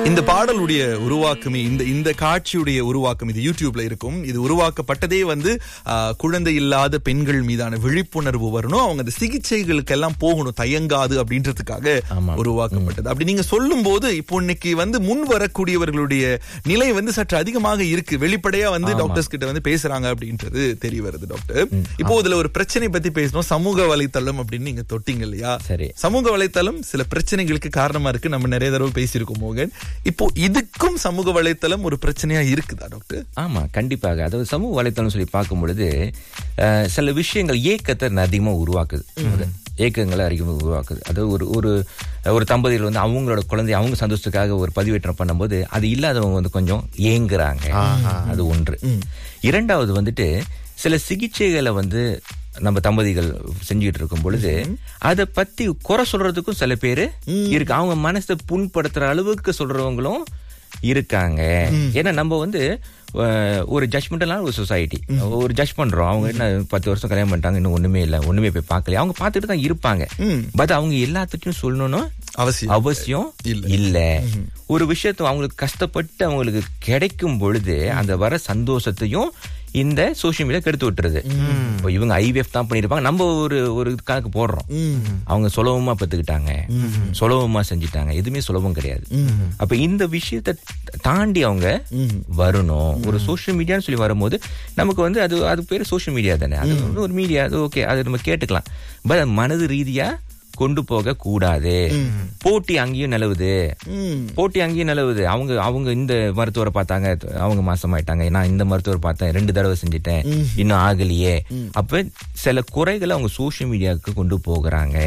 இந்த பாடலுடைய உருவாக்கமே இந்த இந்த காட்சியுடைய உருவாக்கம் இது யூடியூப்ல இருக்கும் இது உருவாக்கப்பட்டதே வந்து ஆ, குழந்தை இல்லாத பெண்கள் மீதான விழிப்புணர்வு வரணும் அவங்க அந்த சிகிச்சைகளுக்கெல்லாம் போகணும் தயங்காது அப்படின்றதுக்காக உருவாக்கப்பட்டது அப்படி நீங்க சொல்லும் போது இப்போ இன்னைக்கு வந்து முன் வரக்கூடியவர்களுடைய நிலை வந்து சற்று அதிகமாக இருக்கு வெளிப்படையா வந்து டாக்டர்ஸ் கிட்ட வந்து பேசுறாங்க அப்படின்றது தெரிய வருது டாக்டர் இப்போ இதுல ஒரு பிரச்சனை பத்தி பேசணும் சமூக வலைத்தளம் அப்படின்னு நீங்க தொட்டீங்க இல்லையா சரி. சமூக வலைத்தளம் சில பிரச்சனைகளுக்கு காரணமா இருக்கு நம்ம நிறைய தடவை பேசியிருக்கோம் மோகன் இப்போ இதுக்கும் சமூக வலைத்தளம் ஒரு பிரச்சனையா இருக்குதா டாக்டர் ஆமா கண்டிப்பாக அதாவது சமூக வலைத்தளம் சொல்லி பார்க்கும் பொழுது அஹ், சில விஷயங்கள் ஏக்கத்தை அதிகமா உருவாக்குது அது ஏக்கங்களை அதிகமாக உருவாக்குது அது ஒரு ஒரு ஒரு தம்பதியில் வந்து அவங்களோட குழந்தை அவங்க சந்தோஷத்துக்காக ஒரு பதிவேற்றம் பண்ணும்போது அது இல்லாதவங்க வந்து கொஞ்சம் ஏங்குறாங்க அது ஒன்று இரண்டாவது வந்துட்டு சில சிகிச்சைகளை வந்து நம்ம தம்பதிகள் செஞ்சுட்டு இருக்கும் பொழுது அதை பத்தி குறை சொல்றதுக்கும் சில பேரு இருக்கு அவங்க மனசை புண்படுத்துற அளவுக்கு சொல்றவங்களும் இருக்காங்க ஏன்னா நம்ம வந்து அஹ், ஒரு ஜட்மெண்டலான ஒரு சொசைட்டி ஒரு ஜட்ஜ் பண்றோம் அவங்க என்ன பத்து வருஷம் கல்யாணம் பண்ணிட்டாங்க இன்னும் ஒண்ணுமே இல்ல ஒண்ணுமே போய் பார்க்கல அவங்க பார்த்துட்டு தான் இருப்பாங்க பட் அவங்க எல்லாத்துட்டையும் சொல்லணும்னு அவசியம் அவசியம் இல்ல. இல்ல ஒரு விஷயத்த அவங்களுக்கு கஷ்டப்பட்டு அவங்களுக்கு கிடைக்கும் பொழுது அந்த வர சந்தோஷத்தையும் இந்த சோஷியல் மீடியா கெடுத்து விட்டுருது இப்போ இவங்க ஐவிஎஃப் தான் பண்ணிருப்பாங்க நம்ம ஒரு ஒரு கணக்கு போடுறோம் அவங்க சுலபமா பெத்துக்கிட்டாங்க சுலபமா செஞ்சுட்டாங்க எதுவுமே சுலபம் கிடையாது அப்ப இந்த விஷயத்தை தாண்டி அவங்க வரணும் ஒரு சோஷியல் மீடியான்னு சொல்லி வரும்போது நமக்கு வந்து அது அது பேரு சோஷியல் மீடியா தானே அது வந்து ஒரு மீடியா அது ஓகே அது நம்ம கேட்டுக்கலாம் பட் மனது ரீதியா கொண்டு போக கூடாது போட்டி அங்கேயும் நிலவுது போட்டி அங்கேயும் நிலவுது அவங்க அவங்க இந்த மருத்துவரை பார்த்தாங்க அவங்க மாசமாயிட்டாங்க நான் இந்த மருத்துவர் பார்த்தேன் ரெண்டு தடவை செஞ்சுட்டேன் இன்னும் ஆகலையே அப்ப சில குறைகளை அவங்க சோஷியல் மீடியாவுக்கு கொண்டு போகிறாங்க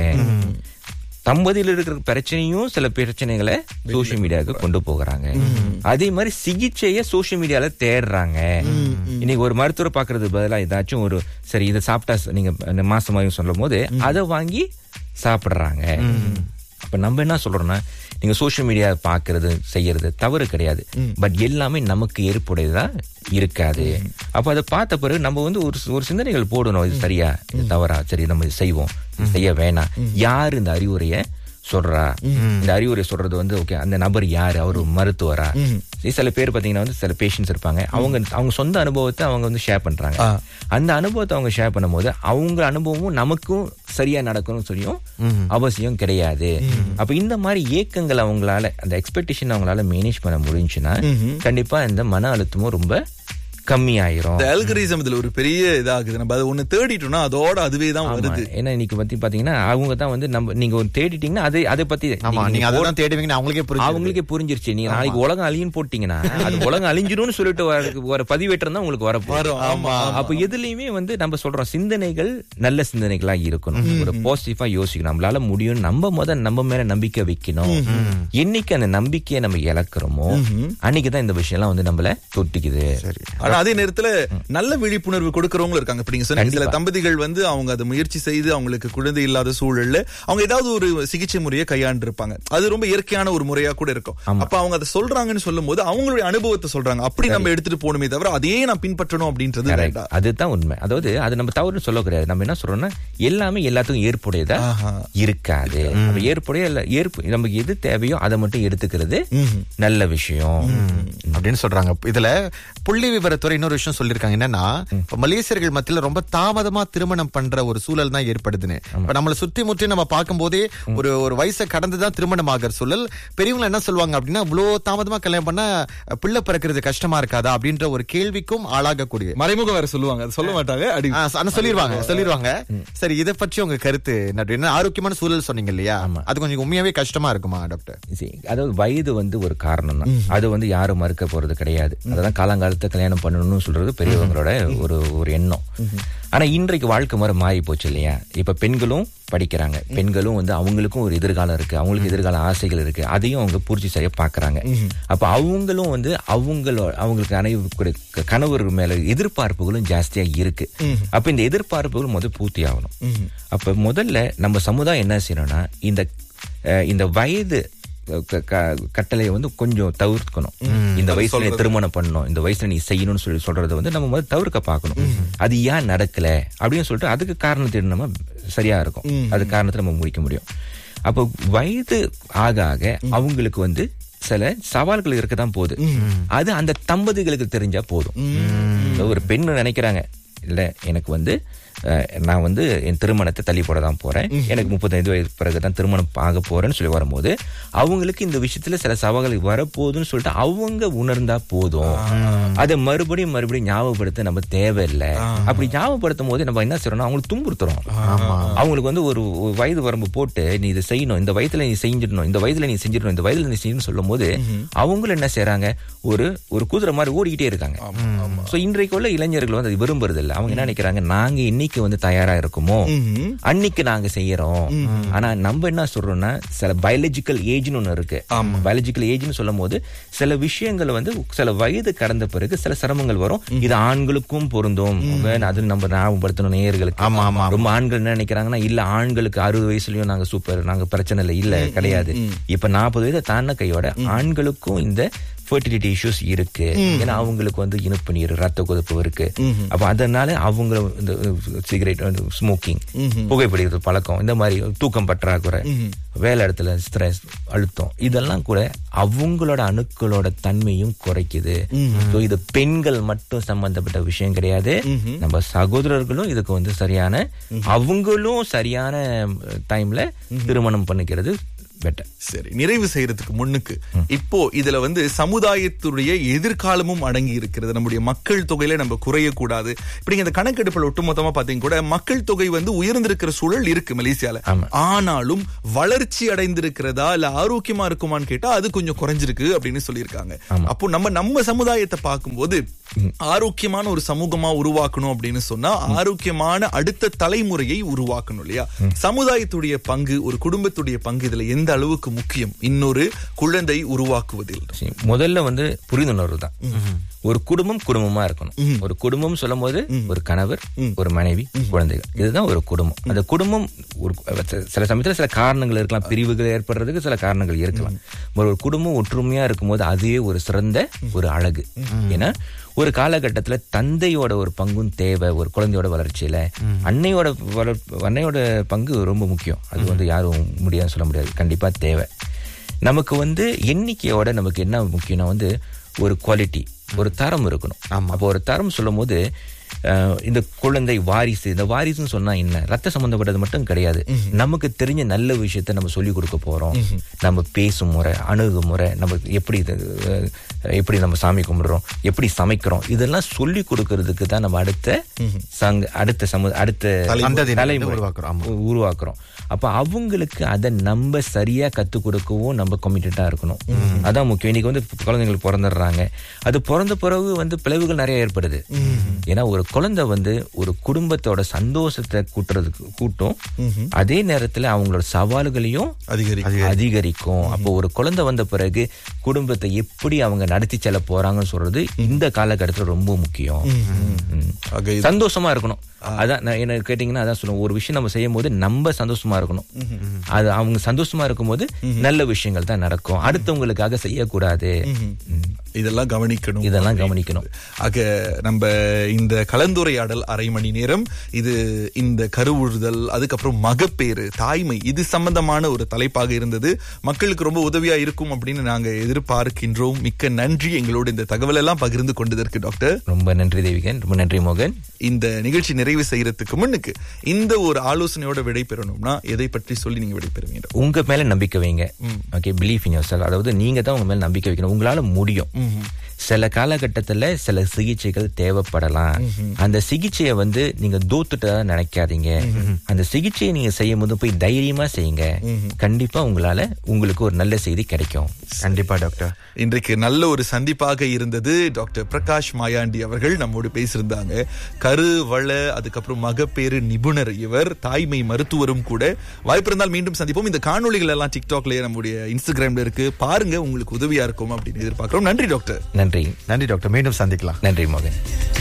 தம்பதியில் இருக்கிற பிரச்சனையும் சில பிரச்சனைகளை சோஷியல் மீடியாவுக்கு கொண்டு போகிறாங்க அதே மாதிரி சிகிச்சைய சோஷியல் மீடியால தேடுறாங்க இன்னைக்கு ஒரு மருத்துவர் பாக்குறது பதிலா ஏதாச்சும் ஒரு சரி இதை சாப்பிட்டா ச- நீங்க இந்த மாசமாயும் சொல்லும் போது அதை வாங்கி சாப்பிடுறாங்க அப்ப நம்ம என்ன சொல்றோம்னா நீங்க சோஷியல் மீடியா பாக்குறது செய்யறது தவறு கிடையாது பட் எல்லாமே நமக்கு ஏற்புடையதா இருக்காது அப்ப அதை பார்த்த பிறகு நம்ம வந்து ஒரு ஒரு சிந்தனைகள் போடணும் இது சரியா இது தவறா சரி நம்ம இது செய்வோம் இது செய்ய வேணாம் யார் இந்த அறிவுரைய சொல்றா இந்த அறிவுரை சொல்றது வந்து ஓகே அந்த நபர் யாரு அவர் ஒரு மருத்துவரா சில பேர் பாத்தீங்கன்னா வந்து சில பேஷண்ட்ஸ் இருப்பாங்க அவங்க அவங்க சொந்த அனுபவத்தை அவங்க வந்து ஷேர் பண்றாங்க அந்த அனுபவத்தை அவங்க ஷேர் பண்ணும்போது அவங்க அனுபவமும் நமக்கும் சரியா நடக்கணும்னு சொல்லியும் அவசியம் கிடையாது அப்ப இந்த மாதிரி ஏக்கங்கள் அவங்களால அந்த எக்ஸ்பெக்டேஷன் அவங்களால மேனேஜ் பண்ண முடிஞ்சுன்னா கண்டிப்பா இந்த மன அழுத்தமும் ரொம்ப கம்மியாயிரும் இந்த அல்கரிசம் இதுல ஒரு பெரிய இதாகுது நம்ம அதை ஒண்ணு தேடிட்டோம்னா அதோட அதுவே தான் ஆமா. வருது ஏன்னா இன்னைக்கு பத்தி பாத்தீங்கன்னா அவங்க தான் வந்து நம்ம நீங்க ஒரு தேடிட்டீங்கன்னா அதை அதை பத்தி ஆமா நீங்க நீங்க அதான் தேடுவீங்கன்னு அவங்களுக்கே புரியும் அவங்களுக்கே புரிஞ்சிருச்சு நீங்க நாளைக்கு உலகம் அழியும் போட்டீங்கன்னா அது உலகம் அழிஞ்சிடும்னு சொல்லிட்டு வர- வர பதிவேற்றம் தான் உங்களுக்கு வரப்போகுது வரும் ஆமா அப்ப எதுலயுமே வந்து நம்ம சொல்றோம் சிந்தனைகள் நல்ல சிந்தனைகளா இருக்கணும் ஒரு பாசிட்டிவா யோசிக்கணும் நம்மளால முடியும் நம்ம முத நம்ம மேல நம்பிக்கை வைக்கணும் என்னைக்கு அந்த நம்பிக்கையை நம்ம இழக்கிறோமோ அன்னைக்குதான் இந்த விஷயம் எல்லாம் வந்து நம்மள தொட்டிக்குது சரி ஆனா அதே நேரத்துல நல்ல விழிப்புணர்வு கொடுக்கறவங்களும் இருக்காங்க இப்ப நீங்க சொன்னீங்க சில தம்பதிகள் வந்து அவங்க அதை முயற்சி செய்து அவங்களுக்கு குழந்தை இல்லாத சூழல்ல அவங்க ஏதாவது ஒரு சிகிச்சை முறையை கையாண்டு இருப்பாங்க அது ரொம்ப இயற்கையான ஒரு முறையா கூட இருக்கும் அப்ப அவங்க அதை சொல்றாங்கன்னு சொல்லும் போது அவங்களுடைய அனுபவத்தை சொல்றாங்க அப்படி நம்ம எடுத்துட்டு போகணுமே தவிர அதையே நான் பின்பற்றணும் அப்படின்றது Correct. வேண்டாம் அதுதான் உண்மை அதாவது அது நம்ம தவறுன்னு சொல்ல கிடையாது நம்ம என்ன சொல்றோம்னா எல்லாமே எல்லாத்துக்கும் ஏற்புடையதா ஆஹா. இருக்காது அப்ப ஏற்புடைய இல்ல ஏற்பு நமக்கு எது தேவையோ அதை மட்டும் எடுத்துக்கிறது நல்ல விஷயம் அப்படின்னு சொல்றாங்க இதுல புள்ளி விவரத்துறை இன்னொரு விஷயம் சொல்லிருக்காங்க என்னன்னா இப்ப மலேசியர்கள் மத்தியில ரொம்ப தாமதமா திருமணம் பண்ற ஒரு சூழல் தான் ஏற்படுதுன்னு இப்ப நம்மள சுற்றி முற்றி நம்ம பார்க்கும்போதே ஒரு ஒரு வயசை கடந்துதான் திருமணம் ஆகிற சூழல் பெரியவங்க என்ன சொல்லுவாங்க அப்படின்னா இவ்வளவு தாமதமா கல்யாணம் பண்ணா பிள்ளை பிறக்கிறது கஷ்டமா இருக்காதா அப்படின்ற ஒரு கேள்விக்கும் ஆளாகக்கூடிய மறைமுகம் வேற சொல்லுவாங்க அதை சொல்ல மாட்டாங்க அடி ஆ, ஆனா சொல்லிருவாங்க சொல்லிருவாங்க சரி இதை பற்றி உங்க கருத்து என்ன அப்படின்னா ஆரோக்கியமான சூழல் சொன்னீங்க இல்லையா அது கொஞ்சம் உண்மையாவே கஷ்டமா இருக்குமா டாக்டர் See, அதாவது வயது வந்து ஒரு காரணம் தான் அது வந்து யாரும் மறுக்க போறது கிடையாது அதெல்லாம் காலங்காலத்தை கல்யாணம் பண்ணணும்னு சொல்றது பெரியவங்களோட ஒரு ஒரு எண்ணம் ஆனா இன்றைக்கு வாழ்க்கை முறை மாறி போச்சு இல்லையா இப்ப பெண்களும் படிக்கிறாங்க பெண்களும் வந்து அவங்களுக்கும் ஒரு எதிர்காலம் இருக்கு அவங்களுக்கு எதிர்கால ஆசைகள் இருக்கு அதையும் அவங்க பூர்த்தி செய்ய பாக்குறாங்க அப்ப அவங்களும் வந்து அவங்களோ அவங்களுக்கு அனைவரு கணவர் மேல எதிர்பார்ப்புகளும் ஜாஸ்தியா இருக்கு அப்ப இந்த எதிர்பார்ப்புகள் முதல் பூர்த்தி ஆகணும் அப்ப முதல்ல நம்ம சமுதாயம் என்ன செய்யணும்னா இந்த அஹ், இந்த வயது க- க- கட்டளையை வந்து கொஞ்சம் தவிர்க்கணும் இந்த வயசுல நீ திருமணம் பண்ணணும் இந்த வயசுல நீ செய்யணும்னு சொல்லி சொல்றதை வந்து நம்ம முதல்ல தவிர்க்க பார்க்கணும் அது ஏன் நடக்கல அப்படின்னு சொல்லிட்டு அதுக்கு காரணத்தை நம்ம சரியா இருக்கும் அது காரணத்தை நம்ம முடிக்க முடியும் அப்போ வயது ஆக ஆக அவங்களுக்கு வந்து சில சவால்கள் இருக்க தான் போகுது அது அந்த தம்பதிகளுக்கு தெரிஞ்சா போதும் இப்ப ஒரு பெண் நினைக்கிறாங்க இல்ல எனக்கு வந்து அஹ், நான் வந்து என் திருமணத்தை தள்ளி போட தான் போறேன் எனக்கு முப்பத்தைந்து வயது பிறகு தான் திருமணம் ஆக போறேன்னு சொல்லி வரும்போது அவங்களுக்கு இந்த விஷயத்துல சில சவால்கள் வரப்போகுதுன்னு சொல்லிட்டு அவங்க உணர்ந்தா போதும் அதை மறுபடியும் மறுபடியும் ஞாபகப்படுத்த நம்ம தேவையில்லை அப்படி ஞாபகப்படுத்தும் போது நம்ம என்ன செய்யறோம்னா அவங்களுக்கு துன்புறுத்துறோம் அவங்களுக்கு வந்து ஒரு ஒரு வயது வரம்பு போட்டு நீ இதை செய்யணும் இந்த வயதுல நீ செஞ்சிடணும் இந்த வயதுல நீ செஞ்சிடணும் இந்த வயதுல நீ செய்யணும் சொல்லும் போது அவங்களும் என்ன செய்றாங்க ஒரு ஒரு குதிரை மாதிரி ஓடிக்கிட்டே இருக்காங்க சோ இன்றைக்கு உள்ள இளைஞர்கள் வந்து அது விரும்புறது இல்ல அவங்க என்ன நினைக்கிறாங்க நாங்க இன்னைக்கு வந்து தயாரா இருக்குமோ அன்னைக்கு நாங்க செய்யறோம் ஆனா நம்ம என்ன சொல்றோம்னா சில பயாலஜிக்கல் ஏஜ்னு ஒண்ணு இருக்கு பயாலஜிக்கல் ஏஜ்னு சொல்லும் போது சில விஷயங்கள் வந்து சில வயது கடந்த பிறகு சில சிரமங்கள் வரும் இது ஆண்களுக்கும் பொருந்தும் வேணும், அது நம்ம ஞாபகப்படுத்தணும் நேயர்களுக்கு ஆமா, ஆமா. ரொம்ப ஆண்கள் என்ன நினைக்கிறாங்கன்னா இல்ல ஆண்களுக்கு அறுபது வயசுலயும் நாங்க சூப்பர் நாங்க பிரச்சனை இல்லை இல்ல கிடையாது இப்ப நாற்பது வயதை தாண்ட கையோட ஆண்களுக்கும் இந்த ஃபர்டிலிட்டி இஷ்யூஸ் இருக்கு ஏன்னா அவங்களுக்கு வந்து இனிப்பு நீர் ரத்த கொதிப்பு இருக்கு அப்ப அதனால அவங்க இந்த சிகரெட் ஸ்மோக்கிங் புகைப்பிடிக்கிறது பழக்கம் இந்த மாதிரி தூக்கம் பற்றாக்குறை வேலை இடத்துல ஸ்ட்ரெஸ் அழுத்தம் இதெல்லாம் கூட அவங்களோட அணுக்களோட தன்மையும் குறைக்குது So இது பெண்கள் மட்டும் சம்பந்தப்பட்ட விஷயம் கிடையாது நம்ம சகோதரர்களும் இதுக்கு வந்து சரியான அவங்களும் சரியான டைம்ல திருமணம் பண்ணிக்கிறது பெட்டர் சரி நிறைவு செய்யறதுக்கு முன்னுக்கு இப்போ இதுல வந்து சமுதாயத்துடைய எதிர்காலமும் அடங்கி இருக்கிறது நம்முடைய மக்கள் தொகையில நம்ம குறையக்கூடாது இப்படி இந்த கணக்கெடுப்புல ஒட்டுமொத்தமா பாத்தீங்க கூட மக்கள் தொகை வந்து உயர்ந்திருக்கிற சூழல் இருக்கு மலேசியால ஆமா. ஆனாலும் வளர்ச்சி அடைந்திருக்கிறதா இல்ல ஆரோக்கியமா இருக்குமான்னு கேட்டா அது கொஞ்சம் குறைஞ்சிருக்கு அப்படின்னு சொல்லியிருக்காங்க அப்போ நம்ம நம்ம சமுதாயத்தை பார்க்கும்போது ஆரோக்கியமான ஒரு சமூகமா உருவாக்கணும் அப்படின்னு சொன்னா ஆரோக்கியமான அடுத்த தலைமுறையை உருவாக்கணும் இல்லையா சமுதாயத்துடைய பங்கு ஒரு குடும்பத்துடைய பங்கு இதுல எந்த அளவுக்கு முக்கியம் இன்னொரு குழந்தை உருவாக்குவதில் சரி, முதல்ல வந்து புரிந்துணர்வு தான் ஒரு குடும்பம் குடும்பமா இருக்கணும் ஒரு குடும்பம் சொல்லும் போது ஒரு கணவர் ஒரு மனைவி குழந்தைகள் இதுதான் ஒரு குடும்பம் அந்த குடும்பம் ஒரு சில சமயத்துல சில காரணங்கள் இருக்கலாம் பிரிவுகள் ஏற்படுறதுக்கு சில காரணங்கள் இருக்கலாம் ஒரு குடும்பம் ஒற்றுமையா இருக்கும்போது அதுவே ஒரு சிறந்த ஒரு அழகு ஏன்னா ஒரு காலகட்டத்துல தந்தையோட ஒரு பங்கும் தேவை ஒரு குழந்தையோட வளர்ச்சியில அன்னையோட வளர் அன்னையோட பங்கு ரொம்ப முக்கியம் அது வந்து யாரும் முடியாதுன்னு சொல்ல முடியாது கண்டிப்பா தேவை நமக்கு வந்து எண்ணிக்கையோட நமக்கு என்ன முக்கியம்னா வந்து ஒரு குவாலிட்டி ஒரு தரம் இருக்கணும் அப்போ ஒரு தரம் சொல்லும் போது அஹ், இந்த குழந்தை வாரிசு இந்த வாரிசுன்னு சொன்னா என்ன ரத்த சம்பந்தப்பட்டது மட்டும் கிடையாது நமக்கு தெரிஞ்ச நல்ல விஷயத்த நம்ம சொல்லி கொடுக்க போறோம் நம்ம பேசும் முறை அணுகுமுறை நம்ம எப்படி இது, அஹ், எப்படி நம்ம சாமி கும்பிடுறோம் எப்படி சமைக்கிறோம் இதெல்லாம் சொல்லி கொடுக்கறதுக்கு தான் நம்ம அடுத்த சங்க அடுத்த சமு அடுத்த சந்ததியினர் தலைமுறை உருவாக்குறோம், ஆமா. உ- உருவாக்குறோம் அப்ப அவங்களுக்கு அதை நம்ம சரியா கத்து கொடுக்கவும் நம்ம கமிட்டடா இருக்கணும் அதான் முக்கியம் இன்னைக்கு வந்து குழந்தைங்களுக்கு பிறந்துடுறாங்க அது பிறந்த பிறகு வந்து பிளவுகள் நிறைய ஏற்படுது ஏன்னா ஒரு குழந்தை வந்து ஒரு குடும்பத்தோட சந்தோஷத்தை கூட்டுறதுக்கு கூட்டும் அதே நேரத்துல அவங்களோட சவால்களையும் அதிகரிக்கும் அதிகரிக்கும் அப்போ ஒரு குழந்தை வந்த பிறகு குடும்பத்தை எப்படி அவங்க நடத்தி செல்ல போறாங்கன்னு சொல்றது இந்த காலகட்டத்துல ரொம்ப முக்கியம் ம். ஆக இது- சந்தோஷமா இருக்கணும் அதான் நான் என்ன கேட்டீங்கன்னா அதான் சொல்லுவோம் ஒரு விஷயம் நம்ம செய்யும் போது நம்ம சந்தோஷமா இருக்கணும் அது அவங்க சந்தோஷமா இருக்கும்போது நல்ல விஷயங்கள் தான் நடக்கும் அடுத்தவங்களுக்காக செய்யக்கூடாது ம். இதெல்லாம் கவனிக்கணும் இதெல்லாம் கவனிக்கணும் ஆக நம்ம இந்த கலந்துரையாடல் அரை மணி நேரம் இது இந்த கருவுறுதல் அதுக்கப்புறம் மகப்பேறு தாய்மை இது சம்பந்தமான ஒரு தலைப்பாக இருந்தது மக்களுக்கு ரொம்ப உதவியா இருக்கும் அப்படின்னு நாங்க எதிர்பார்க்கின்றோம் மிக்க நன்றி எங்களோட இந்த தகவல் எல்லாம் பகிர்ந்து கொண்டதற்கு டாக்டர் ரொம்ப நன்றி தேவிகன் ரொம்ப நன்றி மோகன் இந்த நிகழ்ச்சி நிறைவு செய்யறதுக்கு முன்னுக்கு இந்த ஒரு ஆலோசனையோட விடை பெறணும்னா எதை பற்றி சொல்லி நீங்க விடை பெறுவீங்க உங்க மேல நம்பிக்கை வைங்க ஓகே பிலீஃப் இன் யோர் அதாவது நீங்க தான் உங்க மேல நம்பிக்கை வைக்கணும் உங்களால முடியும் சில காலகட்டத்துல சில சிகிச்சைகள் தேவைப்படலாம் அந்த சிகிச்சையை வந்து நீங்க தோத்துட்டா நினைக்காதீங்க அந்த சிகிச்சையை நீங்க செய்யும் போது போய் தைரியமா செய்யுங்க கண்டிப்பா உங்களால உங்களுக்கு ஒரு நல்ல செய்தி கிடைக்கும் கண்டிப்பா டாக்டர் இன்றைக்கு நல்ல ஒரு சந்திப்பாக இருந்தது டாக்டர் பிரகாஷ் மாயாண்டி அவர்கள் நம்மோடு பேசியிருந்தாங்க கரு வள அதுக்கப்புறம் மகப்பேறு நிபுணர் இவர் தாய்மை மருத்துவரும் கூட வாய்ப்பு இருந்தால் மீண்டும் சந்திப்போம் இந்த காணொளிகள் எல்லாம் டிக்டாக்லயே நம்முடைய இன்ஸ்டாகிராம்ல இருக்கு பாருங்க உங்களுக்கு உதவியா இருக்கும் அப்படின்னு எதிர்பார்க்கிறோம் நன்றி டாக்டர் நன்றி நன்றி டாக்டர் மீண்டும் சந்திக்கலாம் நன்றி மோகன்